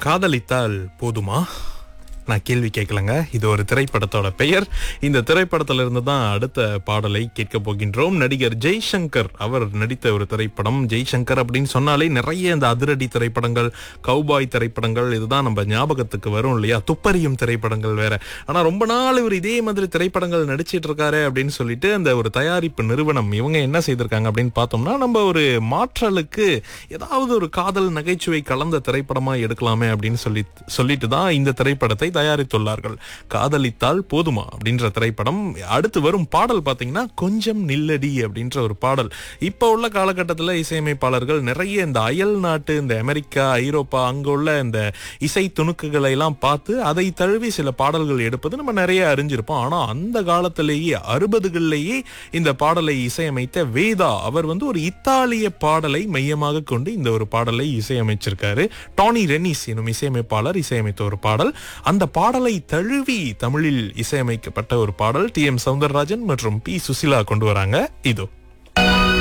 காதலித்தால் போதுமா நான் கேள்வி கேட்கலங்க இது ஒரு திரைப்படத்தோட பெயர் இந்த திரைப்படத்துல இருந்து தான் அடுத்த பாடலை கேட்க போகின்றோம் நடிகர் ஜெய்சங்கர் அவர் நடித்த ஒரு திரைப்படம் ஜெய்சங்கர் அப்படின்னு சொன்னாலே நிறைய இந்த அதிரடி திரைப்படங்கள் கௌபாய் திரைப்படங்கள் இதுதான் நம்ம ஞாபகத்துக்கு வரும் இல்லையா துப்பறியும் திரைப்படங்கள் வேற ஆனா ரொம்ப நாள் இவர் இதே மாதிரி திரைப்படங்கள் நடிச்சிட்டு இருக்காரு அப்படின்னு சொல்லிட்டு அந்த ஒரு தயாரிப்பு நிறுவனம் இவங்க என்ன செய்திருக்காங்க அப்படின்னு பார்த்தோம்னா நம்ம ஒரு மாற்றலுக்கு ஏதாவது ஒரு காதல் நகைச்சுவை கலந்த திரைப்படமா எடுக்கலாமே அப்படின்னு சொல்லி சொல்லிட்டு தான் இந்த திரைப்படத்தை தயாரித்துள்ளார்கள் காதலித்தால் போதுமா அப்படின்ற திரைப்படம் அடுத்து வரும் பாடல் பாத்தீங்கன்னா கொஞ்சம் நில்லடி அப்படின்ற ஒரு பாடல் இப்போ உள்ள காலகட்டத்தில் இசையமைப்பாளர்கள் நிறைய இந்த அயல் நாட்டு இந்த அமெரிக்கா ஐரோப்பா அங்க உள்ள இந்த இசை துணுக்குகளை எல்லாம் பார்த்து அதை தழுவி சில பாடல்கள் எடுப்பது நம்ம நிறைய அறிஞ்சிருப்போம் ஆனா அந்த காலத்திலேயே அறுபதுகளிலேயே இந்த பாடலை இசையமைத்த வேதா அவர் வந்து ஒரு இத்தாலிய பாடலை மையமாக கொண்டு இந்த ஒரு பாடலை இசையமைச்சிருக்காரு டானி ரெனிஸ் எனும் இசையமைப்பாளர் இசையமைத்த ஒரு பாடல் அந்த பாடலை தழுவி தமிழில் இசையமைக்கப்பட்ட ஒரு பாடல் டி எம் சவுந்தரராஜன் மற்றும் பி சுசிலா கொண்டு வராங்க இதோ